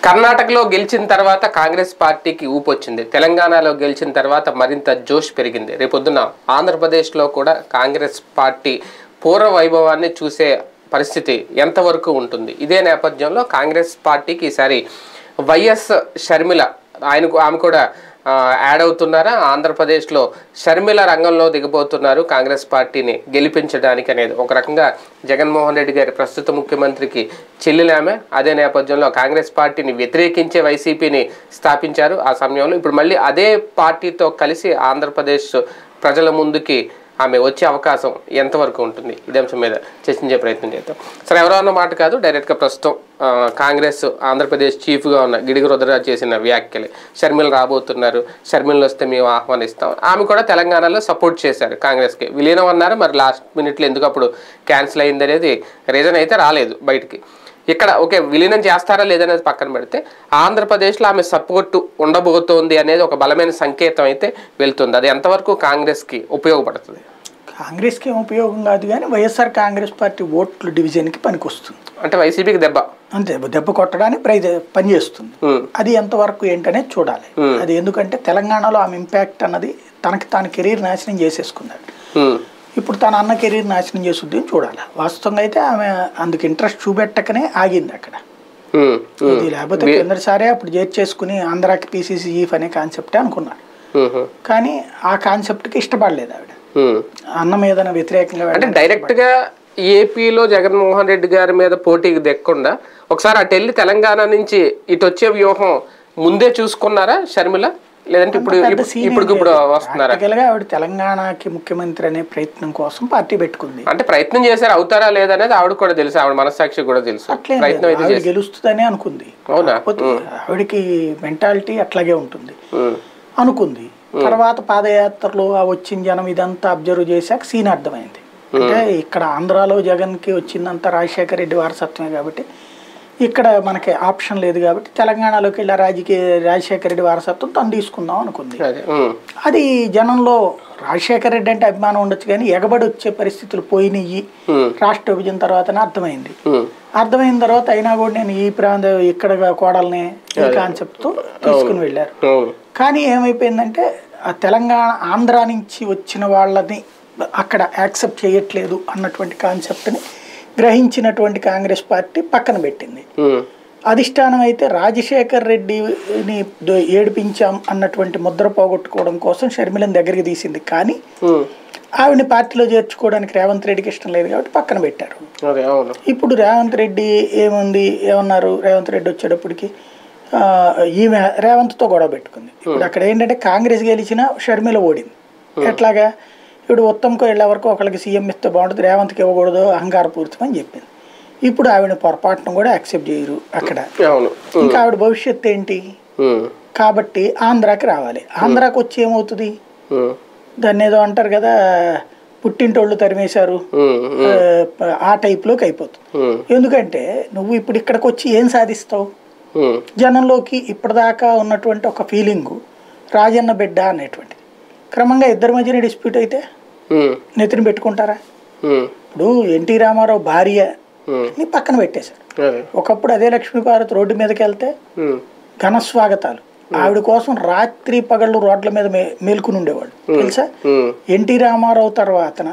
కర్ణాటకలో గెలిచిన తర్వాత కాంగ్రెస్ పార్టీకి ఊపు వచ్చింది తెలంగాణలో గెలిచిన తర్వాత మరింత జోష్ పెరిగింది రేపొద్దున ఆంధ్రప్రదేశ్లో కూడా కాంగ్రెస్ పార్టీ పూర్వ వైభవాన్ని చూసే పరిస్థితి ఎంతవరకు ఉంటుంది ఇదే నేపథ్యంలో కాంగ్రెస్ పార్టీకి ఈసారి వైఎస్ షర్మిల ఆయనకు ఆమె కూడా ఆ, యాడ్ అవుతున్నారా ఆంధ్రప్రదేశ్లో షర్మిల రంగంలో దిగబోతున్నారు కాంగ్రెస్ పార్టీని గెలిపించడానికి అనేది ఒక రకంగా జగన్మోహన్ రెడ్డి గారి ప్రస్తుత ముఖ్యమంత్రికి చెల్లెలామె అదే నేపథ్యంలో కాంగ్రెస్ పార్టీని వ్యతిరేకించే వైసీపీని స్థాపించారు ఆ సమయంలో ఇప్పుడు మళ్ళీ అదే పార్టీతో కలిసి ఆంధ్రప్రదేశ్ ప్రజల ముందుకి ఆమె వచ్చే అవకాశం ఎంతవరకు ఉంటుంది ఇదే అంశం మీద చర్చించే ప్రయత్నం చేద్దాం సరే ఎవరో అన్న మాట కాదు డైరెక్ట్గా ప్రస్తుతం ఆ, కాంగ్రెస్ ఆంధ్రప్రదేశ్ చీఫ్గా ఉన్న గిడిగి రుద్రరాజు చేసిన వ్యాఖ్యలు షర్మిల రాబోతున్నారు షర్మిలను వస్తే మేము ఆహ్వానిస్తాం ఆమె కూడా తెలంగాణలో సపోర్ట్ చేశారు కాంగ్రెస్కి విలీనం అన్నారు మరి లాస్ట్ మినిట్లో ఎందుకు అప్పుడు క్యాన్సిల్ అయింది అనేది రీజన్ అయితే రాలేదు బయటికి ఇక్కడ ఓకే విలీనం చేస్తారా లేదనేది పక్కన పెడితే ఆంధ్రప్రదేశ్లో ఆమె సపోర్టు ఉండబోతోంది అనేది ఒక బలమైన సంకేతం అయితే వెళ్తుంది అది ఎంతవరకు కాంగ్రెస్కి ఉపయోగపడుతుంది కాంగ్రెస్కి ఏం ఉపయోగం కాదు కానీ వైఎస్ఆర్ కాంగ్రెస్ పార్టీ ఓట్లు డివిజన్కి పనికొస్తుంది అంటే వైసీపీకి దెబ్బ అంతే దెబ్బ కొట్టడానికి ప్రైజ్ పనిచేస్తుంది ఉమ్, అది ఎంతవరకు ఏంటనేది చూడాలి Hmm. అది ఎందుకంటే తెలంగాణలో ఆమె ఇంపాక్ట్ అన్నది తనకి తాను కెరీర్ నాశనం చేసేసుకున్నాడు ఉమ్, ఇప్పుడు తన అన్న కెరీర్ నాశనం చేసుద్ది అని చూడాలి వాస్తవంగా అయితే ఆమె అందుకు ఇంట్రెస్ట్ చూపెట్టకనే ఆగింది అక్కడ ఉమ్, ఉమ్, ఇది లేకపోతే కిందసారే అప్పుడు చేర్చేసుకుని ఆంధ్రాకి పీసీసీ చీఫ్ అనే కాన్సెప్టే అనుకున్నాడు ఉమ్, కానీ ఆ కాన్సెప్ట్కి ఇష్టపడలేదు ఆవిడ ఉమ్. అన్న మీద వ్యతిరేకంగా అంటే వెళ్ళడానికి డైరెక్ట్ గా ఏపీలో జగన్మోహన్ రెడ్డి గారి మీద పోటీకి దెక్కకుండా ఒకసారి అటు వెళ్ళి తెలంగాణ నుంచి ఇటు వచ్చే వ్యూహం ముందే చూసుకున్నారా షర్మిల లేదంటే ఇప్పుడు పెద్ద scene ఇప్పుడు ఏం ఇప్పుడు లేదు. వస్తున్నారా Practical గా ఆవిడ తెలంగాణకి ముఖ్యమంత్రి అనే ప్రయత్నం కోసం పార్టీ పెట్టుకుంది అంటే ప్రయత్నం చేశారు అవుతారా లేదనేది ఆవిడ కూడా తెలుసు ఆవిడ మనస్సాక్షి కూడా తెలుసు అట్లే ప్రయత్నం అయితే ఆవిడ చేసి గెలుస్తుందని అనుకుంది అవునా కాకపోతే ఆవిడకి మెంటాలిటీ అట్లాగే ఉంటుంది ఉమ్, అనుకుంది తర్వాత పాదయాత్రలో ఆ వచ్చిన జనం ఇదంతా అబ్జర్వ్ చేశాక సీన్ అర్థమైంది అంటే ఇక్కడ ఆంధ్రాలో జగన్కి వచ్చిందంతా రాజశేఖర రెడ్డి వారసత్వమే కాబట్టి ఇక్కడ మనకి ఆప్షన్ లేదు కాబట్టి తెలంగాణలోకి వెళ్ళి ఆ రాజకీయ రాజశేఖర రెడ్డి వారసత్వం తను తీసుకుందాం అనుకుంది అదే ఉమ్, అది జనంలో రాజశేఖర రెడ్డి అంటే అభిమానం ఉండొచ్చు కానీ ఎగబడి వచ్చే పరిస్థితులు పోయినాయి ఉమ్, రాష్ట్ర విభజన తర్వాతనే అర్థమైంది ఉమ్, అర్థమైన తర్వాత అయినా కూడా నేను ఈ ప్రాంత ఇక్కడ కోడల్ని ఈ కాన్సెప్ట్తో తీసుకుని వెళ్ళారు అవును కానీ ఏమైపోయిందంటే ఆ తెలంగాణ ఆంధ్ర నుంచి వచ్చిన వాళ్ళని అక్కడ యాక్సెప్ట్ చేయట్లేదు అన్నటువంటి కాన్సెప్ట్ని గ్రహించినటువంటి కాంగ్రెస్ పార్టీ పక్కన పెట్టింది ఉమ్, అధిష్టానం అయితే రాజశేఖర్ రెడ్డిని దో- ఏడిపించాం అన్నటువంటి ముద్ర పోగొట్టుకోవడం కోసం షర్మిలను దగ్గరికి తీసింది కానీ ఉమ్, ఆవిడని పార్టీలో చేర్చుకోవడానికి రేవంత్ రెడ్డికి ఇష్టం లేదు కాబట్టి పక్కన పెట్టారు అదే అవును ఇప్పుడు రేవంత్ రెడ్డి ఏముంది ఏమన్నారు రేవంత్ రెడ్డి వచ్చేటప్పటికి ఆ, ఈమె రేవంత్తో గొడవ పెట్టుకుంది ఇప్పుడు అక్కడ ఏంటంటే కాంగ్రెస్ గెలిచిన షర్మిల ఓడింది ఎట్లాగా ఇప్పుడు ఉత్తమ్కో వెళ్ళే వరకు ఒకళ్ళకి సీఎం ఇస్తే బాగుంటుంది రేవంత్కి ఇవ్వకూడదు అహంకారపూరితం అని చెప్పింది ఇప్పుడు ఆవిడ పొరపాటును కూడా యాక్సెప్ట్ చేయరు అక్కడ అవును ఇంకా ఆవిడ భవిష్యత్తు ఏంటి ఉమ్, కాబట్టి ఆంధ్రాకి రావాలి ఆంధ్రాకి వచ్చి ఏమవుతుంది ఉమ్, దాన్ని ఏదో అంటారు కదా పుట్టింటోళ్ళు తరిమేశారు ఉమ్, ఉమ్, ఆ, ఆ టైప్లోకి అయిపోతుంది ఉమ్, ఎందుకంటే నువ్వు ఇప్పుడు ఇక్కడికి వచ్చి ఏం సాధిస్తావు ఉమ్, జనంలోకి ఇప్పటిదాకా ఉన్నటువంటి ఒక ఫీలింగు రాజన్న బిడ్డ అనేటువంటిది క్రమంగా ఇద్దరి మధ్యన డిస్ప్యూట్ అయితే ఉమ్, నెత్తిన పెట్టుకుంటారా ఉమ్, ఇప్పుడు ఎన్టీ రామారావు భార్య ఉమ్, ని పక్కన పెట్టేశారు అదే ఒకప్పుడు అదే లక్ష్మీపార్వతి రోడ్డు మీదకి వెళ్తే ఉమ్, ఘన స్వాగతాలు ఆవిడ కోసం రాత్రి పగళ్ళు రోడ్ల మీద మే మేల్కొని ఉండేవాడు తెలుసా ఉమ్, ఎన్టీ రామారావు తర్వాతన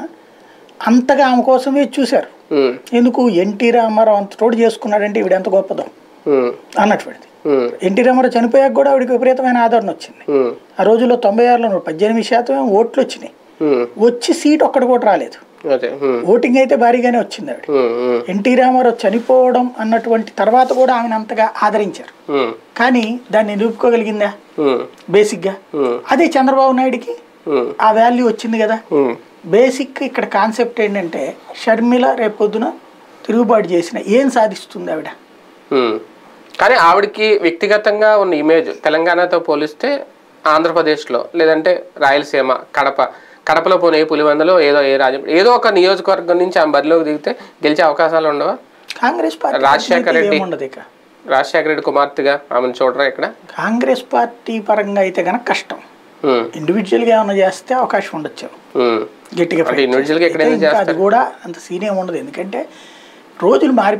అంతగా ఆమె కోసమే చూశారు ఉమ్, ఎందుకు ఎన్టీ రామారావు అంత తోడు చేసుకున్నాడంటే ఈవిడ ఎంత గొప్పదో ఉమ్, అన్నటువంటిది ఉమ్, ఎన్టీ రామారావు చనిపోయాక కూడా ఆవిడకి విపరీతమైన ఆదరణ వచ్చింది ఉమ్, ఆ రోజుల్లో తొంభై ఆరులో పద్దెనిమిది శాతం ఓట్లు వచ్చినాయి ఉమ్, వచ్చి సీట్ ఒక్కటి కూడా రాలేదు అదే ఉమ్, ఓటింగ్ అయితే భారీగానే వచ్చింది ఆవిడ ఉమ్, ఉమ్, ఎన్టీ రామారావు చనిపోవడం అన్నటువంటి తర్వాత కూడా ఆమెను అంతగా ఆదరించారు ఉమ్, కానీ దాన్ని నిలుపుకోగలిగిందా ఉమ్, బేసిక్గా ఉమ్, అదే చంద్రబాబు నాయుడికి ఉమ్, ఆ వాల్యూ వచ్చింది కదా ఉమ్, బేసిక్ ఇక్కడ కాన్సెప్ట్ ఏంటంటే షర్మిల రేపొద్దున తిరుగుబాటు చేసిన ఏం సాధిస్తుంది ఆవిడ ఉమ్. కానీ ఆవిడకి వ్యక్తిగతంగా ఉన్న ఇమేజ్ తెలంగాణతో పోలిస్తే ఆంధ్రప్రదేశ్లో లేదంటే రాయలసీమ కడప కడపలో పోనీ ఏ పులివెందలో ఏదో ఏ రాజం ఏదో ఒక నియోజకవర్గం నుంచి ఆమె బరిలోకి దిగితే గెలిచే అవకాశాలు ఉండవా కాంగ్రెస్ పార్టీ రాజశేఖర్ రెడ్డి. ఏముండదు ఇక రాజశేఖర రెడ్డి కుమార్తెగా ఆమెను చూడరా ఇక్కడ కాంగ్రెస్ పార్టీ పరంగా అయితే కనుక కష్టం ఉమ్, ఇండివిజువల్గా ఏమైనా చేస్తే అవకాశం ఉండొచ్చు ఉమ్, గట్టిగా అంటే fight individual గా చేస్తే. ఎక్కడైనా ఇంకా అది కూడా అంత సీన్ ఏమి ఉండదు ఎందుకంటే రోజులు మారిపోయినాయి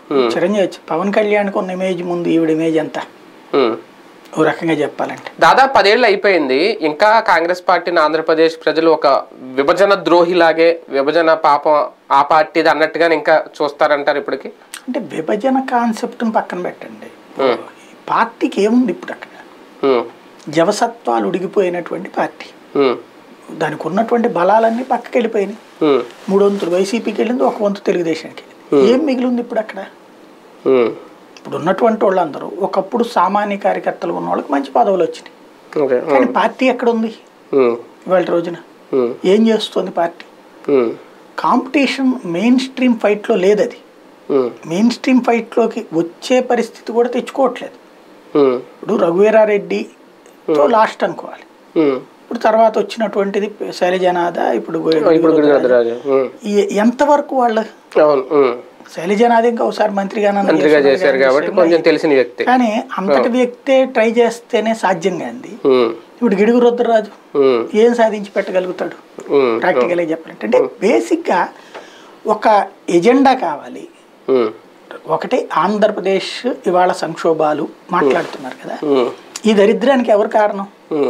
చిరంజీవి పవన్ కళ్యాణ్కి ఉన్న ఇమేజ్ ముందు ఈవిడ ఇమేజ్ ఎంత ఉమ్. ఓ రకంగా చెప్పాలంటే దాదాపు పదేళ్ళు అయిపోయింది ఇంకా కాంగ్రెస్ పార్టీని ఆంధ్రప్రదేశ్ ప్రజలు ఒక విభజన ద్రోహిలాగే విభజన పాపం ఆ పార్టీది అన్నట్టుగానే ఇంకా చూస్తారంటారు ఇప్పటికి అంటే విభజన కాన్సెప్ట్ని పక్కన పెట్టండి పార్టీకి ఏముంది ఇప్పుడు అక్కడ ఉమ్, జవసత్వాలు ఉడిగిపోయినటువంటి పార్టీ ఉమ్, దానికి ఉన్నటువంటి బలాలన్నీ పక్కకి వెళ్ళిపోయినాయి ఉమ్, మూడు వంతులు వైసీపీకి వెళ్ళింది ఒక వంతు తెలుగుదేశానికి వెళ్ళింది ఏం మిగిలింది ఇప్పుడు అక్కడ ఉమ్. ఇప్పుడు ఉన్నటువంటి వాళ్ళందరూ ఒకప్పుడు సామాన్య కార్యకర్తలు ఉన్న వాళ్ళకి మంచి పదవులు వచ్చినాయి ఓకే ఉమ్, కానీ పార్టీ ఎక్కడ ఉంది ఉమ్, ఇవాళ రోజున ఉమ్, ఏం చేస్తుంది పార్టీ ఉమ్, కాంపిటీషన్ మెయిన్ స్ట్రీమ్ ఫైట్లో లేదు అది ఉమ్, మెయిన్ స్ట్రీమ్ ఫైట్లోకి వచ్చే పరిస్థితి కూడా తెచ్చుకోవట్లేదు ఉమ్, ఇప్పుడు రఘువీరారెడ్డితో లాస్ట్ అనుకోవాలి ఉమ్. ఇప్పుడు తర్వాత వచ్చినటువంటిది శైలజనాథ ఇప్పుడు గో- ఇప్పుడు గుడిగద్దరాజు ఉమ్, ఈ- ఎంతవరకు వాళ్ళ అవును ఉమ్. శైలజనాథ ఇంకా ఒకసారి మంత్రిగానే మంత్రిగా చేశారు కాబట్టి కొంచెం తెలిసిన వ్యక్తి కానీ అంతటి వ్యక్తే ట్రై చేస్తేనే సాధ్యం కాంది ఉమ్, ఇప్పుడు గిడుగు రుద్రరాజు ఉమ్, ఏం సాధించి పెట్టగలుగుతాడు ఉమ్, ప్రాక్టికల్గా చెప్పాలంటే అంటే బేసిక్గా ఒక ఎజెండా కావాలి ఉమ్, ఒకటి ఆంధ్రప్రదేశ్ ఇవాళ సంక్షోభాలు మాట్లాడుతున్నారు కదా ఉమ్, ఈ దరిద్రానికి ఎవరు కారణం ఉమ్,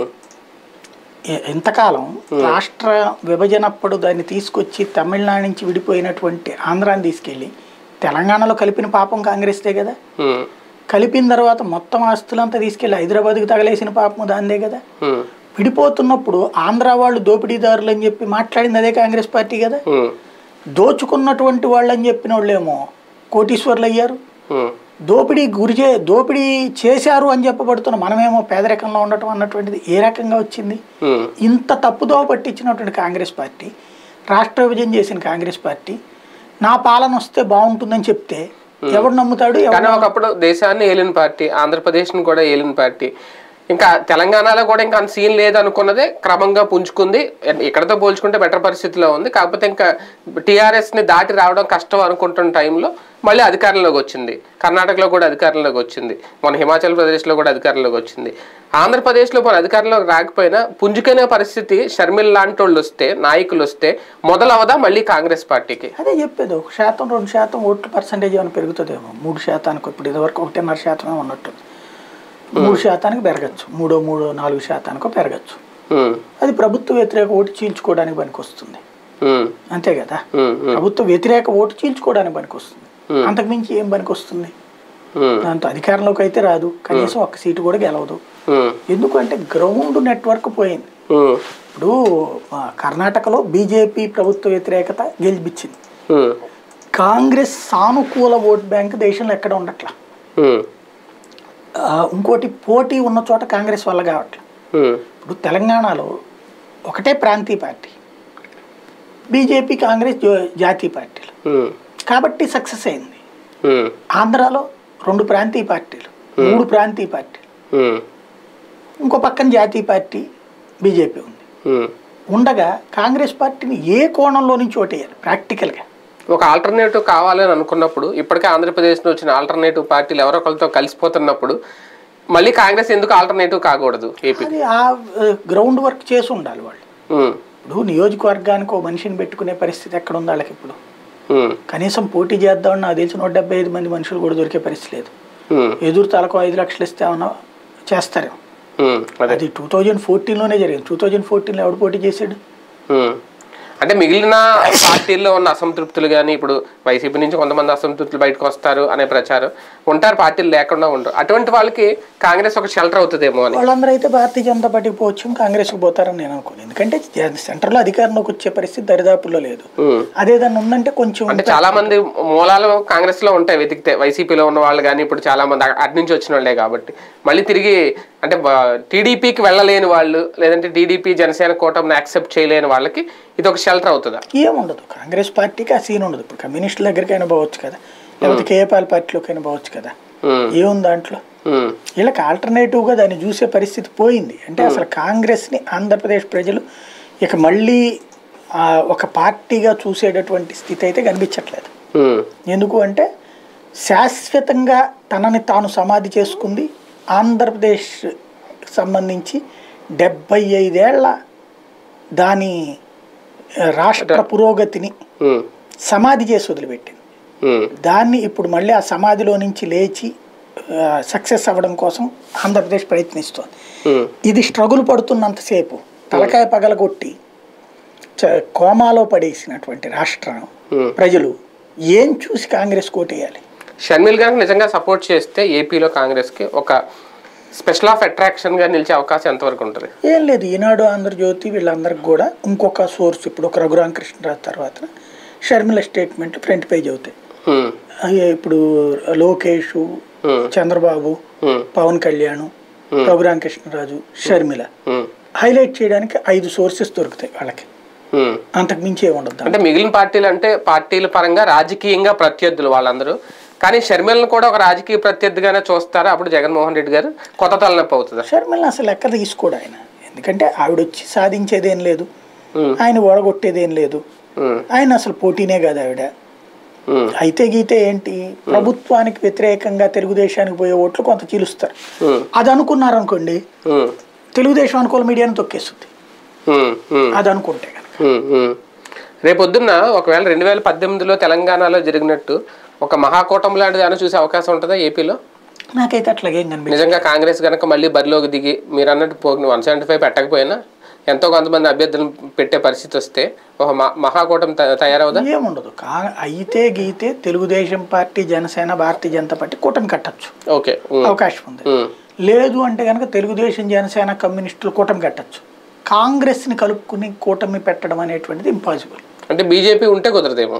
ఎ- ఎంతకాలం రాష్ట్ర విభజనప్పుడు దాన్ని తీసుకొచ్చి తమిళనాడు నుంచి విడిపోయినటువంటి ఆంధ్రాని తీసుకెళ్ళి తెలంగాణలో కలిపిన పాపం కాంగ్రెస్దే కదా ఉమ్, కలిపిన తర్వాత మొత్తం ఆస్తులంతా తీసుకెళ్ళి హైదరాబాద్కి తగలేసిన పాపం దాందే కదా ఉమ్, విడిపోతున్నప్పుడు ఆంధ్ర వాళ్ళు దోపిడీదారులు అని చెప్పి మాట్లాడింది అదే కాంగ్రెస్ పార్టీ కదా ఉమ్, దోచుకున్నటువంటి వాళ్ళు అని చెప్పిన వాళ్ళేమో కోటీశ్వర్లు అయ్యారు ఉమ్, దోపిడీ గురి చే దోపిడీ చేశారు అని చెప్పబడుతున్న మనమేమో పేదరికంలో ఉండటం అన్నటువంటిది ఏ రకంగా వచ్చింది ఉమ్, ఇంత తప్పుదోవ పట్టించినటువంటి కాంగ్రెస్ పార్టీ రాష్ట్ర విభజన చేసిన కాంగ్రెస్ పార్టీ నా పాలన వస్తే బాగుంటుందని చెప్తే ఎవడు నమ్ముతాడు ఎవడు కానీ ఒకప్పుడు దేశాన్ని ఏలిన పార్టీ ఆంధ్రప్రదేశ్ని కూడా ఏలిన పార్టీ ఇంకా తెలంగాణలో కూడా ఇంకా అంత సీన్ లేదు అనుకున్నదే క్రమంగా పుంజుకుంది ఇక్కడతో పోల్చుకుంటే బెటర్ పరిస్థితిలో ఉంది కాకపోతే ఇంకా టీఆర్ఎస్ ని దాటి రావడం కష్టం అనుకుంటున్న టైంలో మళ్ళీ అధికారంలోకి వచ్చింది కర్ణాటకలో కూడా అధికారంలోకి వచ్చింది మన హిమాచల్ ప్రదేశ్లో కూడా అధికారంలోకి వచ్చింది ఆంధ్రప్రదేశ్లో మన అధికారంలోకి రాకపోయినా పుంజుకునే పరిస్థితి షర్మిల్ లాంటి వాళ్ళు వస్తే నాయకులు వస్తే మొదలవదా మళ్ళీ కాంగ్రెస్ పార్టీకి అదే చెప్పేది ఒక శాతం రెండు శాతం ఓట్ల పర్సంటేజ్ ఏమైనా పెరుగుతుందేమో మూడు శాతానికి ఇప్పుడు ఇదివరకు ఒకటిన్నర శాతమే ఉన్నట్టుంది మూడు శాతానికి పెరగచ్చు మూడో మూడో నాలుగు శాతానికో పెరగచ్చు ఉమ్, అది ప్రభుత్వ వ్యతిరేక ఓటు చీల్చుకోవడానికి పనికొస్తుంది ఉమ్, అంతే కదా ఉమ్, ఉమ్, ప్రభుత్వ వ్యతిరేక ఓటు చీల్చుకోవడానికి పనికొస్తుంది అంతకుమించి ఏం పనికొస్తుంది ఉమ్, దాంతో అధికారంలోకి అయితే రాదు కనీసం ఒక్క సీటు కూడా గెలవదు ఉమ్, ఎందుకంటే గ్రౌండ్ నెట్వర్క్ పోయింది ఉమ్, ఇప్పుడు ఆ, కర్ణాటకలో బీజేపీ ప్రభుత్వ వ్యతిరేకత గెలిపించింది ఉమ్, కాంగ్రెస్ సానుకూల ఓట్ బ్యాంక్ దేశంలో ఎక్కడ ఉండట్లా ఉమ్, ఆ, ఇంకోటి పోటీ ఉన్న చోట కాంగ్రెస్ వల్ల కావట్లేదు ఉమ్, ఇప్పుడు తెలంగాణలో ఒకటే ప్రాంతీయ పార్టీ బీజేపీ కాంగ్రెస్ జో- జాతీయ పార్టీలు ఉమ్, కాబట్టి సక్సెస్ అయింది ఉమ్, ఆంధ్రాలో రెండు ప్రాంతీయ పార్టీలు మూడు ప్రాంతీయ పార్టీలు ఉమ్, ఇంకో పక్కన జాతీయ పార్టీ బీజేపీ ఉంది ఉమ్. ఉండగా కాంగ్రెస్ పార్టీని ఏ కోణంలో నుంచి ఓటేయాలి ప్రాక్టికల్గా ఒక ఆల్టర్నేటివ్ కావాలని అనుకున్నప్పుడు ఇప్పటికే ఆంధ్రప్రదేశ్లో వచ్చిన ఆల్టర్నేటివ్ పార్టీలు ఎవరో ఒకరితో కలిసిపోతున్నప్పుడు మళ్ళీ కాంగ్రెస్ ఎందుకు ఆల్టర్నేటివ్ కాకూడదు ఏపీ అది ఆ గ్రౌండ్ వర్క్ చేసి ఉండాలి వాళ్ళు ఉమ్, ఇప్పుడు నియోజకవర్గానికి ఓ మనిషిని పెట్టుకునే పరిస్థితి ఎక్కడ ఉంది వాళ్ళకి ఇప్పుడు ఉమ్, కనీసం పోటీ చేద్దామని నాకు తెలిసి నూట డెబ్బై ఐదు మంది మనుషులు కూడా దొరికే పరిస్థితి లేదు ఉమ్, ఎదురు తలకు ఐదు లక్షలు ఇస్తే ఏమన్నా చేస్తారేమో ఉమ్, అదే అది టూ థౌజండ్ ఫోర్టీన్లోనే జరిగింది టూ థౌజండ్ ఫోర్టీన్లో ఎవడు పోటీ చేశాడు ఉమ్. అంటే మిగిలిన పార్టీల్లో ఉన్న అసంతృప్తులు కానీ ఇప్పుడు వైసీపీ నుంచి కొంతమంది అసంతృప్తులు బయటకు వస్తారు అనే ప్రచారం ఉంటారు పార్టీలు లేకుండా ఉండరు అటువంటి వాళ్ళకి కాంగ్రెస్ ఒక షెల్టర్ అవుతుందేమో అని వాళ్ళందరూ అయితే భారతీయ జనతా పార్టీకి పోవచ్చు కాంగ్రెస్కి పోతారని నేను అనుకోను ఎందుకంటే జ- సెంటర్లో అధికారంలోకి వచ్చే పరిస్థితి దరిదాపుల్లో లేదు ఉమ్. అదేదన్నా ఉందంటే కొంచెం అంటే చాలా మంది మూలాలు కాంగ్రెస్ లో ఉంటాయి వెతికితే వైసీపీలో ఉన్న వాళ్ళు కానీ ఇప్పుడు చాలా మంది అ- అటు నుంచి వచ్చిన వాళ్ళే కాబట్టి మళ్ళీ తిరిగి అంటే టీడీపీకి వెళ్ళలేని వాళ్ళు లేదంటే టీడీపీ జనసేన కూటమిని యాక్సెప్ట్ చేయలేని వాళ్ళకి ఇది ఒక షెల్టర్ అవుతుందా ఏముండదు కాంగ్రెస్ పార్టీకి ఆ సీన్ ఉండదు ఇప్పుడు కమ్యూనిస్టుల దగ్గరికైనా పోవచ్చు కదా లేకపోతే కేఏపాల్ పార్టీలోకైనా పోవచ్చు కదా ఉమ్, ఏముంది దాంట్లో ఉమ్, వీళ్ళకి ఆల్టర్నేటివ్గా దాన్ని చూసే పరిస్థితి పోయింది అంటే అసలు కాంగ్రెస్ని ఆంధ్రప్రదేశ్ ప్రజలు ఇక మళ్ళీ ఆ, ఒక పార్టీగా చూసేటటువంటి స్థితి అయితే కనిపించట్లేదు ఉమ్, ఎందుకు అంటే శాశ్వతంగా తనని తాను సమాధి చేసుకుంది ఆంధ్రప్రదేశ్ సంబంధించి డెబ్బై ఐదేళ్ల దాని ఆ, రాష్ట్ర పురోగతిని ఉమ్, సమాధి చేసి వదిలిపెట్టింది ఉమ్, దాన్ని ఇప్పుడు మళ్ళీ ఆ సమాధిలో నుంచి లేచి సక్సెస్ అవ్వడం కోసం ఆంధ్రప్రదేశ్ ప్రయత్నిస్తోంది ఉమ్, ఇది స్ట్రగుల్ పడుతున్నంతసేపు తలకాయ పగలగొట్టి చ- కోమాలో పడేసినటువంటి రాష్ట్రం ఉమ్. ప్రజలు ఏం చూసి కాంగ్రెస్ కోటేయాలి షర్మిల్ గారికి నిజంగా సపోర్ట్ చేస్తే ఏపీలో కాంగ్రెస్కి ఒక స్పెషల్ ఆఫ్ అట్రాక్షన్గా నిలిచే అవకాశం ఎంతవరకు ఉంటుంది ఏం లేదు ఈనాడు ఆంధ్రజ్యోతి వీళ్ళందరికి కూడా ఇంకొక సోర్స్ ఇప్పుడు ఒక రఘురామ కృష్ణరాజు తర్వాత షర్మిల స్టేట్మెంట్ ఫ్రంట్ పేజ్ అవుతాయి ఉమ్, అయ్యే ఇప్పుడు లోకేష్ ఉమ్, చంద్రబాబు ఉమ్, పవన్ కళ్యాణ్ రఘురామ కృష్ణరాజు షర్మిల ఉమ్, హైలైట్ చేయడానికి ఐదు సోర్సెస్ దొరుకుతాయి వాళ్ళకి ఉమ్. అంతకు మించి ఏమి ఉండదు అంటే మిగిలిన పార్టీలు అంటే పార్టీల పరంగా రాజకీయంగా ప్రత్యర్థులు వాళ్ళందరూ కానీ షర్మిలను కూడా ఒక రాజకీయ ప్రత్యర్థిగానే చూస్తారా అప్పుడు జగన్మోహన్ రెడ్డి గారు కొత్త తలనొప్పి అవుతుందా షర్మిలని అసలు లెక్క తీసుకోడు ఆయన ఎందుకంటే ఆవిడ వచ్చి సాధించేదేం లేదు ఉమ్, ఆయన ఓడగొట్టేదేం లేదు ఉమ్, ఆయన అసలు పోటీనే కాదు ఆవిడ ఉమ్, అయితే గీతే ఏంటి ప్రభుత్వానికి వ్యతిరేకంగా తెలుగుదేశానికి పోయే ఓట్లు కొంత చీలుస్తారు ఉమ్, అది అనుకున్నారు అనుకోండి ఉమ్, తెలుగుదేశం అనుకూల మీడియాను తొక్కేస్తుంది ఉమ్, ఉమ్. అది అనుకుంటే కనుక ఉమ్, ఉమ్. రేపొద్దున్న ఒకవేళ రెండు వేల పద్దెనిమిదిలో తెలంగాణలో జరిగినట్టు ఒక మహాకూటం లాంటిది ఏమైనా చూసే అవకాశం ఉంటుందా ఏపీలో నాకైతే అట్లాగేం కనిపించదు నిజంగా కాంగ్రెస్ కనుక మళ్ళీ బరిలోకి దిగి మీరు అన్నట్టు పోగిన వన్ సెవెంటీ ఫైవ్ పెట్టకపోయినా ఎంతో కొంతమంది అభ్యర్థులను పెట్టే పరిస్థితి వస్తే ఒక మ- మహాకూటమి త- తయారవుదా ఏముండదు కా అయితే గీతే తెలుగుదేశం పార్టీ జనసేన భారతీయ జనతా పార్టీ కూటమి కట్టచ్చు ఓకే ఉమ్, అవకాశం ఉంది ఉమ్, లేదు అంటే కనుక తెలుగుదేశం జనసేన కమ్యూనిస్టులు కూటమి కట్టచ్చు కాంగ్రెస్ని కలుపుకుని కూటమి పెట్టడం అనేటువంటిది ఇంపాసిబుల్ అంటే బీజేపీ ఉంటే కుదరదేమో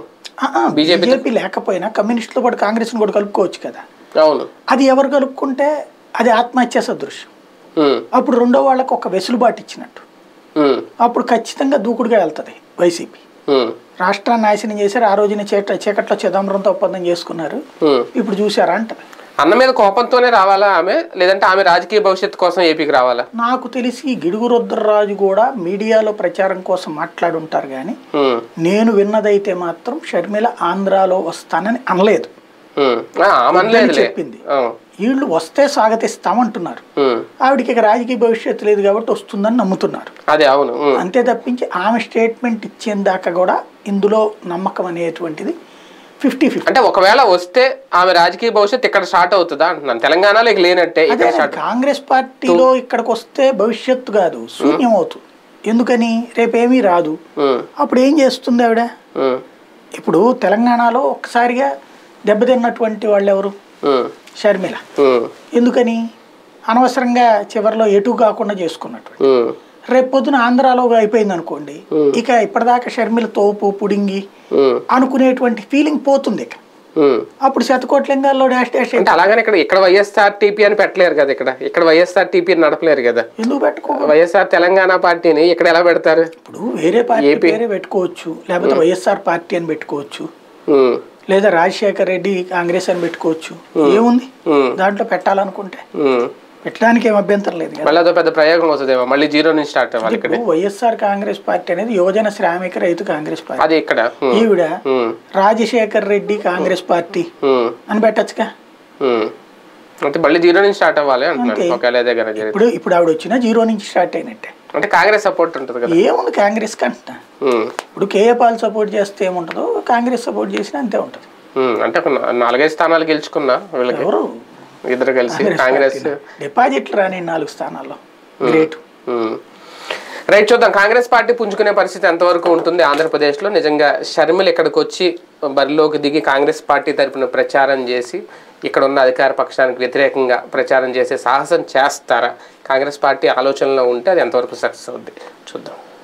బీజేపీ లేకపోయినా కమ్యూనిస్టులు కూడా కాంగ్రెస్ని కూడా కలుపుకోవచ్చు కదా అవును అది ఎవరు కలుపుకుంటే అది ఆత్మహత్య సదృశ్యం ఉమ్, అప్పుడు రెండో వాళ్ళకి ఒక వెసులుబాటు ఇచ్చినట్టు ఉమ్, అప్పుడు ఖచ్చితంగా దూకుడుగా వెళ్తుంది వైసీపీ ఉమ్, రాష్ట్రాన్ని నాశనం చేశారు ఆ రోజున చీట చీకట్లో చిదంబరంతో ఒప్పందం చేసుకున్నారు ఉమ్. ఇప్పుడు చూసారా అంటది అన్న మీద కోపంతోనే రావాలా ఆమె లేదంటే ఆమె రాజకీయ భవిష్యత్తు కోసం ఏపీకి రావాలా నాకు తెలిసి గిడుగు రుద్రరాజు కూడా మీడియాలో ప్రచారం కోసం మాట్లాడుంటారు కానీ ఉమ్, నేను విన్నదైతే మాత్రం షర్మిల ఆంధ్రాలో వస్తానని అనలేదు ఉమ్. ఆ, ఆమె అనలేదులే చెప్పింది. ఆ, వీళ్ళు వస్తే స్వాగతిస్తామంటున్నారు ఉమ్. ఆవిడకి ఇక రాజకీయ భవిష్యత్తు లేదు కాబట్టి వస్తుందని నమ్ముతున్నారు అదే అవును ఉమ్, అంతే తప్పించి ఆమె స్టేట్మెంట్ ఇచ్చేందాకా కూడా ఇందులో నమ్మకం అనేటువంటిది ఫిఫ్టీ ఫిఫ్టీ అంటే ఒకవేళ వస్తే ఆమె రాజకీయ భవిష్యత్తు ఇక్కడ స్టార్ట్ అవుతుందా అంటున్నాను తెలంగాణలో ఇక లేనట్టే అదే ఇక్కడ స్టార్ట్ కాంగ్రెస్ పార్టీలో ఇక్కడికి వస్తే భవిష్యత్తు కాదు శూన్యం అవుతుంది ఎందుకని రేపేమీ రాదు ఉమ్, అప్పుడు ఏం చేస్తుంది ఆవిడ ఉమ్, ఇప్పుడు తెలంగాణలో ఒక్కసారిగా దెబ్బతిన్నటువంటి వాళ్ళు ఎవరు ఉమ్, షర్మిల ఉమ్, ఎందుకని అనవసరంగా చివరిలో ఎటు కాకుండా చేసుకున్నట్టు ఉమ్, రేపు పొద్దున ఆంధ్రాలో అయిపోయింది అనుకోండి ఇక ఇప్పటిదాకా షర్మిల తోపు పుడింగి ఉమ్, అనుకునేటువంటి ఫీలింగ్ పోతుంది ఇక ఉమ్. అప్పుడు శతకోట్లింగాల్లో డాష్ డాష్ అంటే అలాగని ఇక్కడ ఇక్కడ వైఎస్ఆర్ టీపీ అని పెట్టలేరు కదా ఇక్కడ ఇక్కడ వైఎస్ఆర్ టీపీ అని నడపలేరు కదా ఎందుకు పెట్టుకో వైఎస్ఆర్ తెలంగాణ పార్టీని ఇక్కడ ఎలా పెడతారు ఇప్పుడు వేరే పార్టీ పేరే పెట్టుకోవచ్చు లేకపోతే వైఎస్ఆర్ పార్టీ అని పెట్టుకోవచ్చు ఉమ్, లేదా రాజశేఖర్ రెడ్డి కాంగ్రెస్ అని పెట్టుకోవచ్చు ఏముంది ఉమ్, దాంట్లో పెట్టాలనుకుంటే ఉమ్. పెట్టడానికి ఏం అభ్యంతరం లేదు కదా మళ్ళీ అదో పెద్ద ప్రయోగం వస్తుందేమో మళ్ళీ జీరో నుంచి స్టార్ట్ అవ్వాలి ఇక్కడ ఇప్పుడు వైఎస్ఆర్ కాంగ్రెస్ పార్టీ అనేది యువజన శ్రామిక రైతు కాంగ్రెస్ పార్టీ అది ఇక్కడ ఉమ్, ఈవిడ ఉమ్, రాజశేఖర్ రెడ్డి కాంగ్రెస్ పార్టీ ఉమ్, అని పెట్టచ్చుగా ఉమ్. అంటే మళ్ళీ జీరో నుంచి స్టార్ట్ అవ్వాలి అంటున్నాను ఒకవేళ ఏదే కనుక జరిగితే ఇప్పుడు ఇప్పుడు ఆవిడ వచ్చినా జీరో నుంచి స్టార్ట్ అయినట్టే అంటే కాంగ్రెస్ సపోర్ట్ ఉంటుంది కదా ఏముంది కాంగ్రెస్ కంటున్నా ఉమ్, ఇప్పుడు కేఏ పాల్ సపోర్ట్ చేస్తే ఏముంటుందో కాంగ్రెస్ సపోర్ట్ చేసినా అంతే ఉంటుంది ఉమ్. అంటే ఒక నా- నాలుగైదు స్థానాలు గెలుచుకున్నా వీళ్ళకి ఎవరు ఇద్దరు కలిసి కాంగ్రెస్ డిపాజిట్లు రాని నాలుగు స్థానాల్లో గ్రేట్ ఉమ్. రైట్ చూద్దాం కాంగ్రెస్ పార్టీ పుంజుకునే పరిస్థితి ఎంతవరకు ఉంటుంది ఆంధ్రప్రదేశ్లో నిజంగా షర్మిల ఇక్కడికి వచ్చి బరిలోకి దిగి కాంగ్రెస్ పార్టీ తరపున ప్రచారం చేసి ఇక్కడ ఉన్న అధికార పక్షానికి వ్యతిరేకంగా ప్రచారం చేసే సాహసం చేస్తారా కాంగ్రెస్ పార్టీ ఆలోచనలో ఉంటే అది ఎంతవరకు సక్సెస్ అవుద్ది చూద్దాం